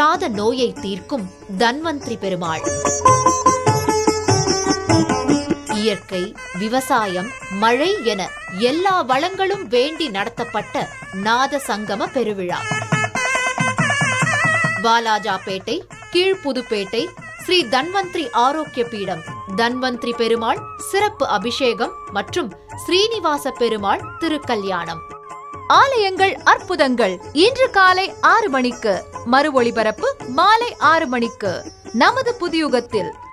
தீராத நோயை தீர்க்கும் தன்வந்திரி பெருமாள் இயற்கை விவசாயம் மழை என எல்லா வளங்களும் வேண்டி நடத்தப்பட்ட நாத சங்கம பெருவிழா வாலாஜாபேட்டை கீழ்ப்புதுப்பேட்டை ஸ்ரீ தன்வந்திரி ஆரோக்கிய பீடம் தன்வந்திரி பெருமாள் சிறப்பு அபிஷேகம் மற்றும் ஸ்ரீனிவாச பெருமாள் திருக்கல்யாணம் ஆலயங்கள் அற்புதங்கள் இன்று காலை ஆறு மணிக்கு மறு ஒளிபரப்பு மாலை ஆறு மணிக்கு நமது புதியுகத்தில்